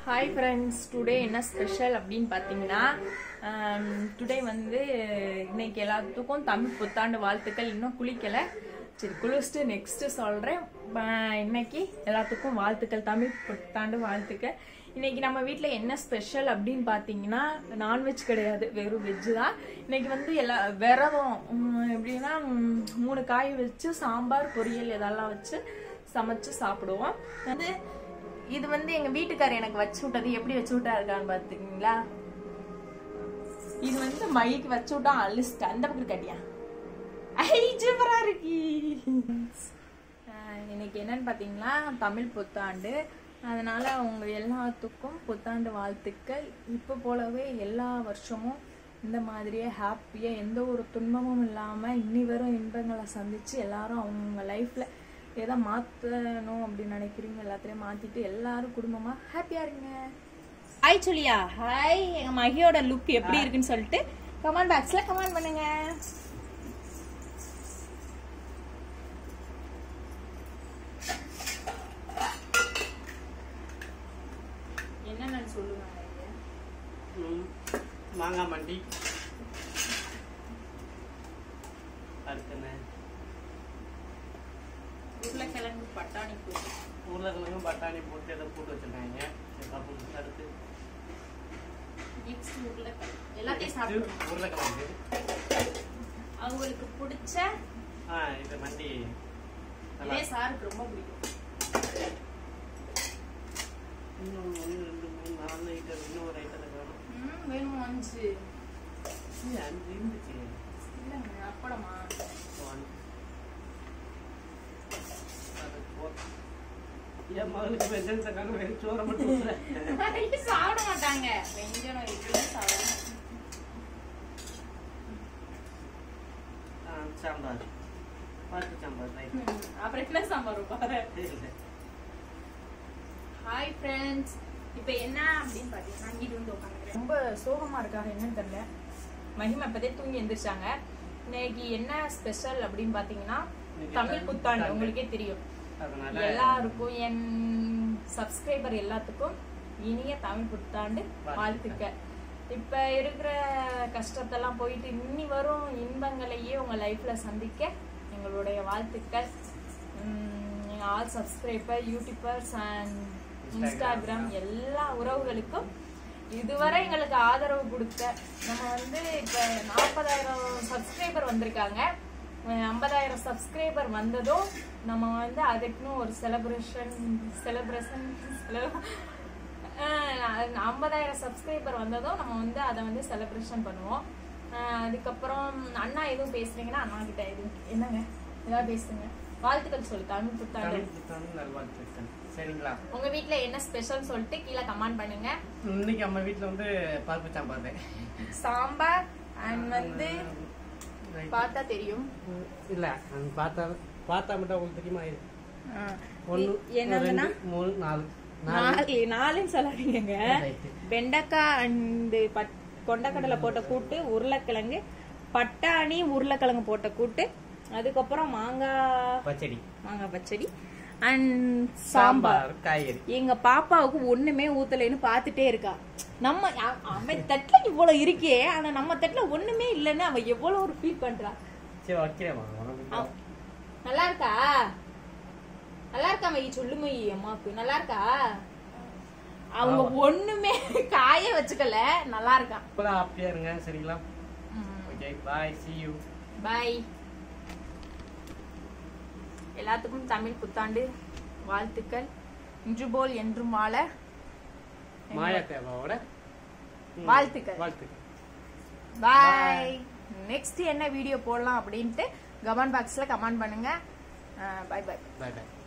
Hi friends today என்ன special அப்படின்னு பார்த்தீங்கன்னா டுடே வந்து இன்னைக்கு எல்லாத்துக்கும் தமிழ் புத்தாண்டு வாழ்த்துக்கள் இன்னும் குளிக்கலை சரி குளிச்சுட்டு நெக்ஸ்ட்டு சொல்கிறேன் இன்னைக்கு எல்லாத்துக்கும் வாழ்த்துக்கள் தமிழ் புத்தாண்டு வாழ்த்துக்கள் இன்னைக்கு நம்ம வீட்டில் என்ன ஸ்பெஷல் அப்படின்னு பார்த்தீங்கன்னா நான்வெஜ் கிடையாது வெறும் வெஜ்ஜு தான் இன்னைக்கு வந்து எல்லா விரதம் உம், எப்படின்னா உம், மூணு காய் வச்சு சாம்பார் பொரியல் இதெல்லாம் வச்சு சமைச்சு சாப்பிடுவோம் வந்து இது வந்து எங்க வீட்டுக்காரர் எனக்கு வச்சு விட்டது எப்படி வச்சு விட்டாருக்கான்னு பாத்தீங்களா இது வந்து மைக்கு வச்சு விட்டா அழிச்சிட்டா அந்த பக்கம் கட்டியா ஐ சூப்பரா இருக்கு ஆஹ் இன்னைக்கு என்னன்னு பாத்தீங்கன்னா தமிழ் புத்தாண்டு அதனால உங்க எல்லாத்துக்கும் புத்தாண்டு வாழ்த்துக்கள் இப்ப போலவே எல்லா வருஷமும் இந்த மாதிரியே ஹாப்பியா எந்த ஒரு துன்பமும் இல்லாம இன்னி வரும் இன்பங்களை சந்திச்சு எல்லாரும் அவங்க லைஃப்ல எதை மாத்தணும் அப்படின்னு நினைக்கிறீங்க எல்லாத்தையும் மாத்திட்டு எல்லாரும் குடும்பமா ஹாப்பியா இருங்க ஹாய் சொல்லியா ஹாய் எங்க மகியோட லுக் எப்படி இருக்குன்னு சொல்லிட்டு கமெண்ட் பாக்ஸ்ல கமெண்ட் பண்ணுங்க என்னன்னு சொல்லுவாங்க ம், மாங்காய் மண்டி அடுத்து உருளைக்கிழங்கு பட்டாணி போட்டு உருளைக்கிழங்கும் பட்டாணி போட்டு அதை போட்டு வச்சிருக்காங்க அப்புறம் அடுத்து நெக்ஸ்ட் உருளைக்கிழங்கு எல்லாத்தையும் next சாப்பிடுவோம் உருளைக்கிழங்கு அவங்களுக்கு பிடிச்ச ஆ இது மண்டி நல்லா இதே சாருக்கு ரொம்ப பிடிக்கும் இன்னும் ஒன்று ரெண்டு மூணு நாலு ஐட்டம் இன்னும் ஒரு ஐட்டத்தை வேணும் ம், வேணும் அஞ்சு இது அஞ்சு இருந்துச்சு இல்லைங்க அப்பளமா One. அது four. என் மகளுக்கு வெஞ்சனத்துக்காக வெறும் சோறை மட்டும் ஊத்துறேன். இது சாப்பிட மாட்டாங்க வெஞ்சனம் இட்லி சாப்பிட மாட்டாங்க. ஆ, சாம்பார் பருப்பு சாம்பார் ரைட் ம், அப்புறம் என்ன சாம்பார் வைப்பாரு இல்லை ஹாய் ஃப்ரெண்ட்ஸ் இப்போ என்ன அப்படின்னு பார்த்தீங்கன்னா இங்கிட்டு வந்து உட்காந்துக்கிறேன் ரொம்ப சோகமா இருக்காங்க என்னன்னு தெரியல மகிமா இப்பதே தூங்கி எந்திரிச்சாங்க இன்னைக்கு என்ன ஸ்பெஷல் அப்படின்னு பார்த்தீங்கன்னா இன்னைக்கு தமிழ் தமிழ் புத்தாண்டு புத்தாண்டு. உங்களுக்கே தெரியும் அதனால எல்லாருக்கும் என் சப்ஸ்கிரைபர் எல்லாத்துக்கும் இனிய தமிழ் புத்தாண்டு வாழ்த்துக்கள். வாழ்த்துக்கள் இப்ப இருக்கிற கஷ்டத்தெல்லாம் போயிட்டு இன்னி வரும் இன்பங்களையே உங்க லைஃப்ல சந்திக்க எங்களுடைய வாழ்த்துக்கள் all subscriber YouTubers and Instagram எல்லா உறவுகளுக்கும் இதுவரை எங்களுக்கு ஆதரவு கொடுத்த நம்ம வந்து இப்ப நாற்பதாயிரம் சப்ஸ்கிரைபர் வந்திருக்காங்க ஐம்பதாயிரம் சப்ஸ்கிரைபர் வந்ததும் நம்ம வந்து அதுக்குன்னு ஒரு செலிப்ரேஷன் செலிப்ரேஷன் ஐம்பதாயிரம் சப்ஸ்கிரைபர் வந்ததும் நம்ம வந்து அதை வந்து செலிப்ரேஷன் பண்ணுவோம் அஹ் அதுக்கப்புறம் அண்ணா எதுவும் பேசுறீங்கன்னா அண்ணா கிட்ட எதுவும் என்னங்க ஏதாவது பேசுங்க வாழ்த்துக்கள் சொல்லு தமிழ் புத்தாண்டு தமிழ் புத்தாண்டு நல்வாழ்த்துக்கள் சரிங்களா உங்க வீட்ல என்ன ஸ்பெஷல் சொல்லிட்டு கீழே கமெண்ட் பண்ணுங்க இன்னைக்கு நம்ம வீட்ல வந்து பருப்பு சாம்பார் தான். சாம்பார் அண்ட் வந்து Right. பார்த்தா தெரியும் இல்ல அது பார்த்தா பார்த்தா மட்டும் உங்களுக்கு தெரியுமா இது அஹ் ஒன்று என்னதுன்னா ரெண்டு மூணு நாலு நாலு நாலுன்னு சொல்லாதீங்க Right. வெண்டைக்காய் அண்ட் பட் கொண்டக்கடலை போட்ட கூட்டு உருளைக்கிழங்கு பட்டாணி உருளைக்கிழங்கு போட்ட கூட்டு அதுக்கப்புறம் மாங்காய் பச்சடி மாங்காய் பச்சடி அண்ட் சாம்பார் காய்கறி எங்க பாப்பாவுக்கு ஒண்ணுமே ஊத்தலைன்னு பாத்துட்டே இருக்கா நம்ம அ- அவன் தட்டுல இவ்வளவு இருக்கே ஆனா நம்ம தட்டுல ஒண்ணுமே இல்லைன்னு அவ எவ்வளவு ஒரு ஃபீல் பண்றா சரி வைக்கிறேன் உனக்கு அவ- நல்லா இருக்கா நல்லா இருக்கா மை சொல்லு மை அம்மாக்கு நல்லா இருக்கா அவங்க ஒண்ணுமே காய வச்சுக்கல நல்லா இருக்கான் இப்பதான் ஹாப்பியா இருங்க சரிங்களா okay bye see you bye எல்லாத்துக்கும் தமிழ் புத்தாண்டு வாழ்த்துக்கள் இன்று போல் என்றும் வாழ மாயா தேவாவோட ம், வாழ்த்துக்கள். வாழ்த்துக்கள் பாய் நெக்ஸ்ட் என்ன வீடியோ போடலாம் அப்படின்ட்டு கமெண்ட் பாக்ஸ்ல கமெண்ட் பண்ணுங்க பாய் பாய் பாய் பாய்